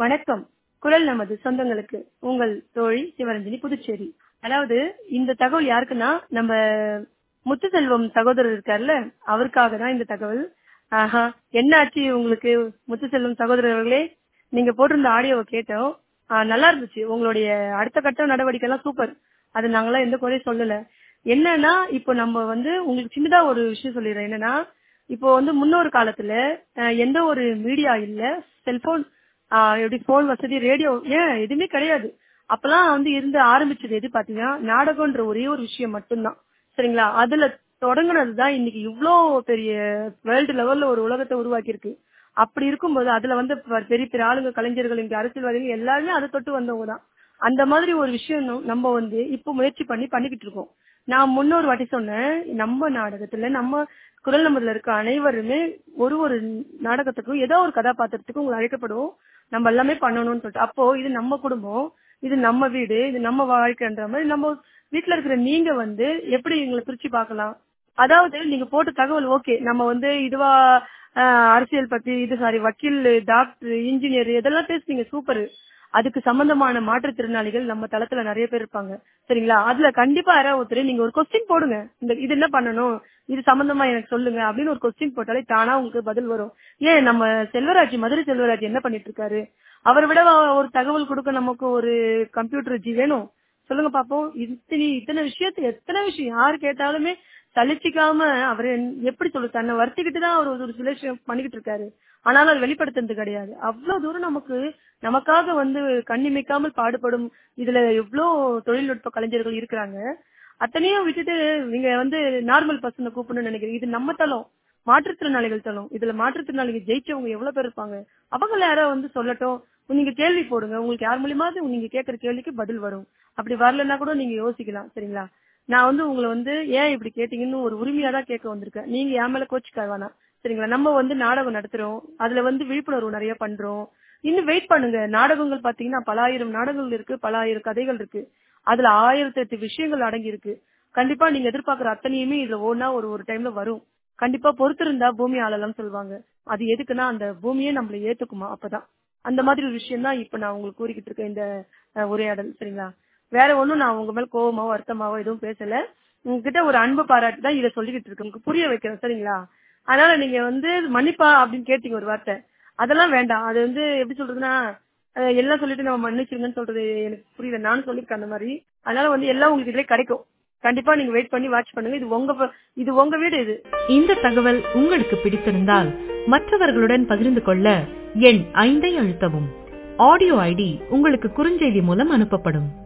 வணக்கம் குரல் நமது சொந்தங்களுக்கு உங்கள் தோழி சிவரஞ்சனி புதுச்சேரி அதாவது இந்த தகவல் யாருக்குன்னா நம்ம முத்துசெல்வம் சகோதரர் இருக்கார்ல அவருக்காக தான் இந்த தகவல் ஆஹா என்ன ஆச்சு உங்களுக்கு முத்துசெல்வம் சகோதரர் அவர்களே நீங்க போட்டிருந்த ஆடியோவை கேட்டோம் ஆ, நல்லா இருந்துச்சு உங்களுடைய அடுத்த கட்ட நடவடிக்கை எல்லாம் சூப்பர் அது நாங்களாம் எந்த குறையும் சொல்லல என்னன்னா இப்போ நம்ம வந்து உங்களுக்கு சின்னதா ஒரு விஷயம் சொல்லிடுறேன் என்னன்னா இப்போ வந்து முன்னொரு காலத்துல அஹ், எந்த ஒரு மீடியா இல்ல செல்போன் எப்படி போன் வசதி ரேடியோ ஏன் எதுவுமே கிடையாது அப்பெல்லாம் வந்து இருந்து ஆரம்பிச்சது எது பாத்தீங்கன்னா நாடகம்ன்ற ஒரே ஒரு விஷயம் மட்டும்தான் சரிங்களா அதுல தொடங்குனதுதான் இன்னைக்கு இவ்ளோ பெரிய வேர்ல்டு லெவல்ல ஒரு உலகத்தை உருவாக்கி இருக்கு அப்படி இருக்கும்போது அதுல வந்து ப- பெரிய பெரிய ஆளுங்க கலைஞர்கள் இங்க அரசியல்வாதிகள் எல்லாருமே அதை தொட்டு வந்தவங்க தான் அந்த மாதிரி ஒரு விஷயம் நம்- நம்ம வந்து இப்போ முயற்சி பண்ணி பண்ணிக்கிட்டு இருக்கோம் நான் முன்னொரு வாட்டி சொன்னேன் நம்ம நாடகத்துல நம்ம குரல் நம்பர்ல இருக்க அனைவருமே ஒரு ஒரு நாடகத்துக்கும் ஏதோ ஒரு கதாபாத்திரத்துக்கும் உங்களை அழைக்கப்படுவோம் நம்ம எல்லாமே பண்ணணும்னு சொல்லிட்டு அப்போ இது நம்ம குடும்பம் இது நம்ம வீடு இது நம்ம வாழ்க்கைன்ற மாதிரி நம்ம வீட்ல இருக்கிற நீங்க வந்து எப்படி எங்களை பிரிச்சு பார்க்கலாம் அதாவது நீங்க போட்ட தகவல் ஓகே நம்ம வந்து இதுவா அஹ், அரசியல் பத்தி இது சாரி வக்கீல் டாக்டர் இன்ஜினியர் இதெல்லாம் பேசுறீங்க சூப்பர் அதுக்கு சம்பந்தமான மாற்றுத்திறனாளிகள் நம்ம தளத்துல நிறைய பேர் இருப்பாங்க சரிங்களா அதுல கண்டிப்பா யாராவது ஒருத்தர் நீங்க ஒரு கொஸ்டின் போடுங்க இந்த இது என்ன பண்ணணும் இது சம்பந்தமா எனக்கு சொல்லுங்க அப்படின்னு ஒரு கொஸ்டின் போட்டாலே தானா உங்களுக்கு பதில் வரும் ஏன் நம்ம செல்வராஜ் மதுரை செல்வராஜ் என்ன பண்ணிட்டு இருக்காரு அவரை விட ஒரு தகவல் கொடுக்க நமக்கு ஒரு கம்ப்யூட்டர் ஜி வேணும் சொல்லுங்க பாப்போம் இத்தனை இத்தனை விஷயத்து எத்தனை விஷயம் யாரு கேட்டாலுமே சலிச்சிக்காம அவர் எப்படி சொல்லு தன்னை வருத்திக்கிட்டு தான் அவர் ஒரு சில விஷயம் பண்ணிக்கிட்டு இருக்காரு ஆனாலும் அது வெளிப்படுத்துறது கிடையாது அவ்வளவு தூரம் நமக்கு நமக்காக வந்து கண்ணிமைக்காமல் பாடுபடும் இதுல எவ்வளவு தொழில்நுட்ப கலைஞர்கள் இருக்கிறாங்க அத்தனையும் விட்டுட்டு நீங்க வந்து நார்மல் பர்சனை கூப்பிடணும்னு நினைக்கிறீங்க இது நம்ம தளம் மாற்றுத்திறனாளிகள் தளம் இதுல மாற்றுத்திறனாளிகள் ஜெயிச்சவங்க எவ்வளவு பேர் இருப்பாங்க அவங்கள யாரோ வந்து சொல்லட்டும் நீங்க கேள்வி போடுங்க உங்களுக்கு யார் மூலியமாவது நீங்க கேட்கற கேள்விக்கு பதில் வரும் அப்படி வரலன்னா கூட நீங்க யோசிக்கலாம் சரிங்களா நான் வந்து உங்களை வந்து ஏன் இப்படி கேட்டீங்கன்னு ஒரு உரிமையா தான் கேட்க வந்திருக்கேன் நீங்க என் மேல கோச்சுக்க வேணாம் சரிங்களா நம்ம வந்து நாடகம் நடத்துறோம் அதுல வந்து விழிப்புணர்வு நிறைய பண்றோம் இன்னும் வெயிட் பண்ணுங்க நாடகங்கள் பாத்தீங்கன்னா பல ஆயிரம் நாடகங்கள் இருக்கு பல ஆயிரம் கதைகள் இருக்கு அதுல ஆயிரத்தி எட்டு விஷயங்கள் அடங்கி இருக்கு கண்டிப்பா நீங்க எதிர்பார்க்கிற அத்தனையுமே இதுல ஒன்னா ஒரு ஒரு டைம்ல வரும் கண்டிப்பா பொறுத்திருந்தா பூமி ஆளலாம் சொல்லுவாங்க அது எதுக்குன்னா அந்த பூமியே நம்மள ஏத்துக்குமா அப்பதான் அந்த மாதிரி ஒரு விஷயம் தான் இப்ப நான் உங்களுக்கு கூறிக்கிட்டு இருக்கேன் இந்த அஹ், உரையாடல் சரிங்களா வேற ஒண்ணும் நான் உங்க மேல கோவமாவோ வருத்தமாவோ எதுவும் பேசல உங்ககிட்ட ஒரு அன்பு பாராட்டு தான் இதை சொல்லிக்கிட்டு இருக்கேன் உங்களுக்கு புரிய வைக்கிறேன் சரிங்களா அதனால நீங்க வந்து மன்னிப்பா அப்படின்னு கேட்டீங்க ஒரு வார்த்தை அதெல்லாம் வேண்டாம் அது வந்து எப்படி சொல்றதுன்னா அஹ், எல்லாம் சொல்லிட்டு நம்ம மன்னிச்சிருங்கன்னு சொல்றது எனக்கு புரியல நானும் சொல்லிருக்கேன் அந்த மாதிரி அதனால வந்து எல்லாம் உங்களுக்கு இதுல கிடைக்கும் கண்டிப்பா நீங்க வெயிட் பண்ணி வாட்ச் பண்ணுங்க இது உங்க ப- இது உங்க வீடு இது இந்த தகவல் உங்களுக்கு பிடித்திருந்தால் மற்றவர்களுடன் பகிர்ந்து கொள்ள எண் ஐந்தை அழுத்தவும் ஆடியோ ஐடி உங்களுக்கு குறுஞ்செய்தி மூலம் அனுப்பப்படும்